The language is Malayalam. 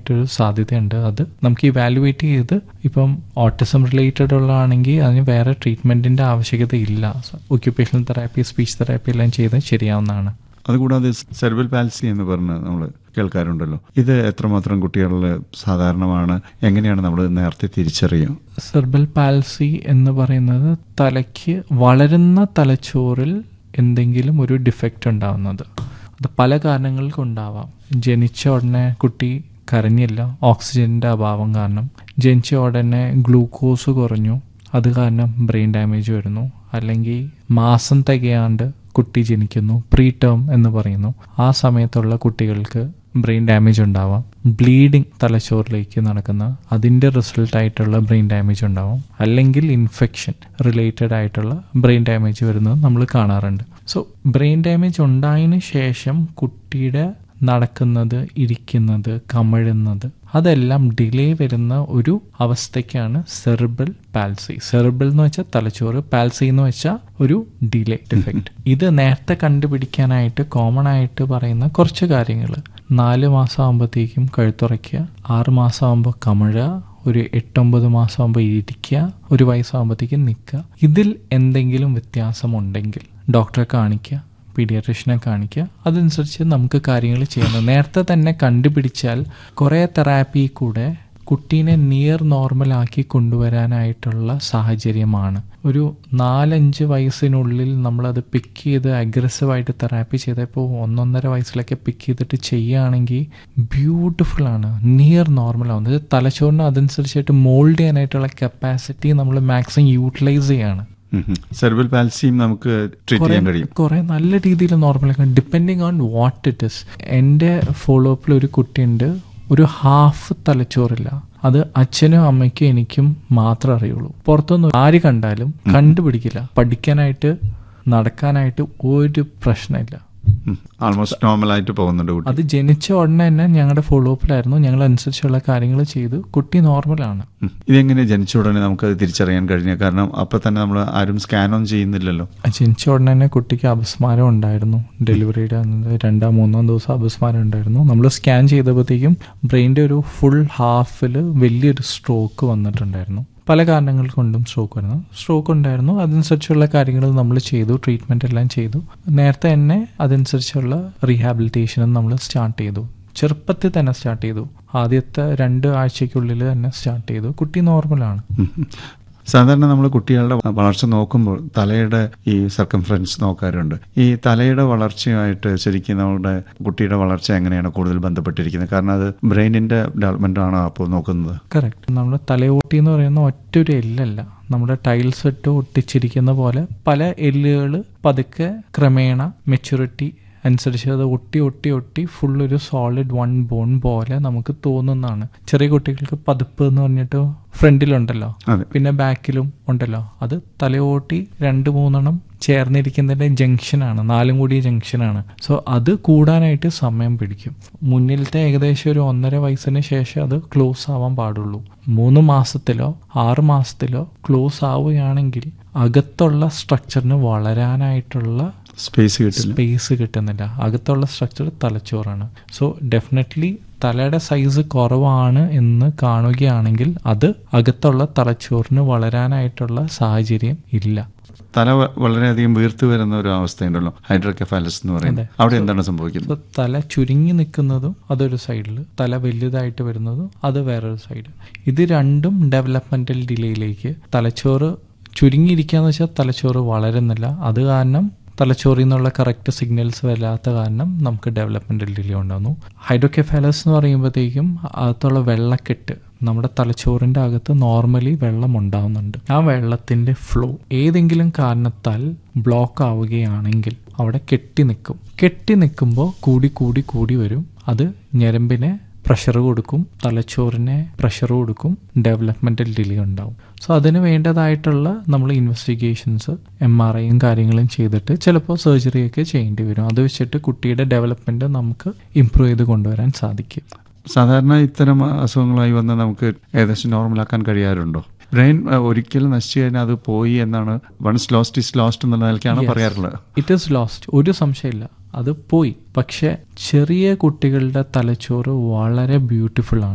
വരാനായിട്ടൊരു സാധ്യതയുണ്ട് അത് നമുക്ക് ഇവാലുവേറ്റ് ചെയ്ത് ഇപ്പം ഓട്ടിസം റിലേറ്റഡ് ഉള്ളതാണെങ്കിൽ അതിന് വേറെ ട്രീറ്റ്മെന്റിന്റെ ആവശ്യകത ഇല്ല ഒക്യുപ്പേഷണൽ തെറാപ്പി സ്പീച്ച് തെറാപ്പി എല്ലാം ചെയ്ത് ശരിയാവുന്നതാണ് അതുകൂടാതെ സെർബൽ പാൽസി എന്ന് പറഞ്ഞ് നമ്മൾ കേൾക്കാറുണ്ടല്ലോ ഇത് എത്രമാത്രം കുട്ടികളിൽ സാധാരണമാണ് എങ്ങനെയാണ് നമ്മൾ നേരത്തെ തിരിച്ചറിയും സെർബൽ പാൽസി എന്ന് പറയുന്നത് തലയ്ക്ക് വളരുന്ന തലച്ചോറിൽ എന്തെങ്കിലും ഒരു ഡിഫക്റ്റ് ഉണ്ടാവുന്നത് അത് പല കാരണങ്ങൾ കൊണ്ടാവാം ജനിച്ച ഉടനെ കുട്ടി കരഞ്ഞില്ല ഓക്സിജന്റെ അഭാവം കാരണം ജനിച്ച ഉടനെ ഗ്ലൂക്കോസ് കുറഞ്ഞു അത് കാരണം ബ്രെയിൻ ഡാമേജ് വരുന്നു അല്ലെങ്കിൽ മാസം തികയാണ്ട് കുട്ടി ജനിക്കുന്നു പ്രീ ടേം എന്ന് പറയുന്നു ആ സമയത്തുള്ള കുട്ടികൾക്ക് ബ്രെയിൻ ഡാമേജ് ഉണ്ടാവാം ബ്ലീഡിങ് തലച്ചോറിലേക്ക് നടക്കുന്ന അതിൻ്റെ റിസൾട്ട് ആയിട്ടുള്ള ബ്രെയിൻ ഡാമേജ് ഉണ്ടാവാം അല്ലെങ്കിൽ ഇൻഫെക്ഷൻ റിലേറ്റഡ് ആയിട്ടുള്ള ബ്രെയിൻ ഡാമേജ് വരുന്നത് നമ്മൾ കാണാറുണ്ട് സോ ബ്രെയിൻ ഡാമേജ് ഉണ്ടായതിന് ശേഷം കുട്ടിയുടെ നടക്കുന്നത് ഇരിക്കുന്നത് കമഴുന്നത് അതെല്ലാം ഡിലേ വരുന്ന ഒരു അവസ്ഥയ്ക്കാണ് സെറിബൽ പാൽസി സെറിബൽ എന്ന് വെച്ചാൽ തലച്ചോറ് പാൽസി എന്ന് വെച്ചാൽ ഒരു ഡിലേ ഡിഫക്റ്റ് ഇത് നേരത്തെ കണ്ടുപിടിക്കാനായിട്ട് കോമൺ ആയിട്ട് പറയുന്ന കുറച്ച് കാര്യങ്ങൾ നാല് മാസം ആകുമ്പോഴത്തേക്കും കഴുത്തുറയ്ക്കുക ആറ് മാസം ആകുമ്പോൾ കമഴുക ഒരു എട്ടൊമ്പത് മാസം ആകുമ്പോൾ ഇരിക്കുക ഒരു വയസ്സാകുമ്പോഴത്തേക്കും നിൽക്കുക ഇതിൽ എന്തെങ്കിലും വ്യത്യാസമുണ്ടെങ്കിൽ ഡോക്ടറെ കാണിക്കുക പീഡിയാട്രിഷനെ കാണിക്കുക അതനുസരിച്ച് നമുക്ക് കാര്യങ്ങൾ ചെയ്യുന്നത് നേരത്തെ തന്നെ കണ്ടുപിടിച്ചാൽ കുറേ തെറാപ്പി കൂടെ കുട്ടീനെ നിയർ നോർമലാക്കി കൊണ്ടുവരാനായിട്ടുള്ള സാഹചര്യമാണ് ഒരു നാലഞ്ച് വയസ്സിനുള്ളിൽ നമ്മളത് പിക്ക് ചെയ്ത് അഗ്രസീവായിട്ട് തെറാപ്പി ചെയ്തപ്പോൾ ഒന്നൊന്നര വയസ്സിലൊക്കെ പിക്ക് ചെയ്തിട്ട് ചെയ്യുകയാണെങ്കിൽ ബ്യൂട്ടിഫുൾ ആണ് നിയർ നോർമൽ ആവുന്നത് തലച്ചോറിന് അതനുസരിച്ചായിട്ട് മോൾഡ് ചെയ്യാനായിട്ടുള്ള കപ്പാസിറ്റി നമ്മൾ മാക്സിമം യൂട്ടിലൈസ് ചെയ്യാണ് സെർബൽ പാൽസിയും നമുക്ക് ട്രീറ്റ് ചെയ്യാൻ കഴിയും കുറെ നല്ല രീതിയിൽ നോർമലാക്കാൻ depending on what it is എൻ്റെ ഫോളോ അപ്പിൽ ഒരു കുട്ടിയുണ്ട് ഒരു ഹാഫ് തലച്ചോറില്ല അത് അച്ഛനും അമ്മയ്ക്കും എനിക്കും മാത്രമേ അറിയുള്ളൂ പുറത്തൊന്നും ആര് കണ്ടാലും കണ്ടുപിടിക്കില്ല പഠിക്കാനായിട്ട് നടക്കാനായിട്ട് ഒരു പ്രശ്നമില്ല ആൾമോസ്റ്റ് നോർമൽ ആയിട്ട് പോകുന്നുണ്ട് കുട്ടി അത് ജനിച്ച ഉടനെ തന്നെ ഞങ്ങളുടെ ഫോളോ അപ്പിലായിരുന്നു ഞങ്ങൾ അനുസരിച്ചുള്ള കാര്യങ്ങൾ ചെയ്തു കുട്ടി നോർമലാണ് ഉം. ഇതെങ്ങനെ ജനിച്ച ഉടനെ നമുക്കത് തിരിച്ചറിയാൻ കഴിഞ്ഞ കാരണം അപ്പൊ തന്നെ നമ്മൾ ആരും സ്കാൻ ഒന്നും ചെയ്യുന്നില്ലല്ലോ ജനിച്ച ഉടനെ തന്നെ കുട്ടിക്ക് അപസ്മാരം ഉണ്ടായിരുന്നു ഡെലിവറിയുടെ അന്ന് രണ്ടാം മൂന്നാം ദിവസം അപസ്മാരം ഉണ്ടായിരുന്നു നമ്മൾ സ്കാൻ ചെയ്തപ്പോഴത്തേക്കും ബ്രെയിൻ്റെ ഒരു ഫുൾ ഹാഫിൽ വലിയൊരു സ്ട്രോക്ക് വന്നിട്ടുണ്ടായിരുന്നു പല കാരണങ്ങൾ കൊണ്ടും സ്ട്രോക്ക് വരുന്നു സ്ട്രോക്ക് ഉണ്ടായിരുന്നു അതനുസരിച്ചുള്ള കാര്യങ്ങൾ നമ്മൾ ചെയ്തു ട്രീറ്റ്മെൻ്റ് എല്ലാം ചെയ്തു നേരത്തെ തന്നെ അതനുസരിച്ചുള്ള റീഹാബിലിറ്റേഷനും നമ്മൾ സ്റ്റാർട്ട് ചെയ്തു ചെറുപ്പത്തിൽ തന്നെ സ്റ്റാർട്ട് ചെയ്തു ആദ്യത്തെ രണ്ട് ആഴ്ചയ്ക്കുള്ളിൽ തന്നെ സ്റ്റാർട്ട് ചെയ്തു കുട്ടി നോർമലാണ് ഉം. സാധാരണ നമ്മൾ കുട്ടികളുടെ വളർച്ച നോക്കുമ്പോൾ തലയുടെ ഈ സർക്കംഫറൻസ് നോക്കാറുണ്ട് ഈ തലയുടെ വളർച്ചയുമായിട്ട് ശരിക്കും നമ്മുടെ കുട്ടിയുടെ വളർച്ച എങ്ങനെയാണ് കൂടുതൽ ബന്ധപ്പെട്ടിരിക്കുന്നത് കാരണം അത് ബ്രെയിനിന്റെ ഡെവലപ്മെന്റ് ആണോ അപ്പോൾ നോക്കുന്നത് കറക്റ്റ് നമ്മുടെ തലയോട്ടി എന്ന് പറയുന്ന ഒറ്റ ഒരു എല്ലല്ല നമ്മുടെ ടൈൽസ് ഇട്ട് ഒട്ടിച്ചിരിക്കുന്ന പോലെ പല എല്ലുകൾ പതുക്കെ ക്രമേണ മെച്യൂരിറ്റി അനുസരിച്ച് അത് ഒട്ടി ഒട്ടി ഒട്ടി ഫുൾ ഒരു സോളിഡ് വൺ ബോൺ പോലെ നമുക്ക് തോന്നുന്നതാണ് ചെറിയ കുട്ടികൾക്ക് പതിപ്പ് എന്ന് പറഞ്ഞിട്ട് ഫ്രണ്ടിലുണ്ടല്ലോ അതെ പിന്നെ ബാക്കിലും ഉണ്ടല്ലോ അത് തലയോട്ടി രണ്ട് മൂന്നെണ്ണം ചേർന്നിരിക്കുന്നതിന്റെ ജംഗ്ഷനാണ് നാലും കൂടിയ ജംഗ്ഷനാണ് സോ അത് കൂടാനായിട്ട് സമയം പിടിക്കും മുന്നിലത്തെ ഏകദേശം ഒരു ഒന്നര വയസ്സിന് ശേഷം അത് ക്ലോസ് ആവാൻ പാടുള്ളൂ മൂന്ന് മാസത്തിലോ ആറ് മാസത്തിലോ ക്ലോസ് ആവുകയാണെങ്കിൽ അകത്തുള്ള സ്ട്രക്ചറിന് വളരാനായിട്ടുള്ള സ്പേസ് കിട്ടില്ല സ്പേസ് കിട്ടുന്നില്ല അകത്തുള്ള സ്ട്രക്ചർ തലച്ചോറാണ് സോ ഡെഫിനറ്റ്ലി തലയുടെ സൈസ് കുറവാണ് എന്ന് കാണുകയാണെങ്കിൽ അത് അകത്തുള്ള തലച്ചോറിന് വളരാനായിട്ടുള്ള സാഹചര്യം ഇല്ല തല വ- വളരെയധികം വീർത്തു വരുന്ന ഒരു അവസ്ഥയുണ്ടല്ലോ ഹൈഡ്രോകെഫാലസ് എന്ന് പറയുന്നത് അവിടെ എന്താണ് സംഭവിക്കുന്നത് So, തല ചുരുങ്ങി നിൽക്കുന്നതും അതൊരു സൈഡിൽ തല വലുതായിട്ട് വരുന്നതും അത് വേറൊരു സൈഡ് ഇത് രണ്ടും ഡെവലപ്മെന്റൽ ഡിലേയിലേക്ക് തലച്ചോറ് ചുരുങ്ങിയിരിക്കാന്ന് വെച്ചാൽ തലച്ചോറ് വളരുന്നില്ല അത് കാരണം തലച്ചോറിൽ നിന്നുള്ള കറക്റ്റ് സിഗ്നൽസ് വരാത്ത കാരണം നമുക്ക് ഡെവലപ്മെന്റൽ ഡിലേ ഉണ്ടാകുന്നു ഹൈഡ്രോകെഫാലസ് എന്ന് പറയുമ്പോഴത്തേക്കും അകത്തുള്ള വെള്ളക്കെട്ട് നമ്മുടെ തലച്ചോറിന്റെ അകത്ത് നോർമലി വെള്ളം ഉണ്ടാവുന്നുണ്ട് ആ വെള്ളത്തിന്റെ ഫ്ലോ ഏതെങ്കിലും കാരണത്താൽ ബ്ലോക്ക് ആവുകയാണെങ്കിൽ അവിടെ കെട്ടി നിൽക്കും കെട്ടി നിൽക്കുമ്പോൾ കൂടി കൂടി കൂടി വരും അത് ഞരമ്പിനെ പ്രഷർ കൊടുക്കും തലച്ചോറിനെ പ്രഷർ കൊടുക്കും ഡെവലപ്മെന്റൽ ഡിലേ ഉണ്ടാവും സോ അതിന് വേണ്ടതായിട്ടുള്ള നമ്മൾ ഇൻവെസ്റ്റിഗേഷൻസ് എം ആർ ഐയും കാര്യങ്ങളും ചെയ്തിട്ട് ചിലപ്പോൾ സർജറിയൊക്കെ ചെയ്യേണ്ടി വരും അത് വെച്ചിട്ട് കുട്ടിയുടെ ഡെവലപ്മെന്റ് നമുക്ക് ഇമ്പ്രൂവ് ചെയ്ത് കൊണ്ടുവരാൻ സാധിക്കും സാധാരണ ഇത്തരം അസുഖങ്ങളായി വന്ന് നമുക്ക് ഏകദേശം നോർമലാക്കാൻ കഴിയാറുണ്ടോ ബ്രെയിൻ അഹ്, ഒരിക്കലും നശിച്ചു കഴിഞ്ഞാൽ അത് പോയി എന്നാണ് വൺസ് ലോസ്റ്റ് ഇസ് ലോസ്റ്റ് എന്നുള്ള നിലയ്ക്കാണ് Yes. പറയാറുള്ളത് ഇറ്റ് ഈസ് ലോസ്റ്റ് ഒരു സംശയമില്ല അത് പോയി പക്ഷെ ചെറിയ കുട്ടികളുടെ തലച്ചോറ് വളരെ ബ്യൂട്ടിഫുൾ ആണ്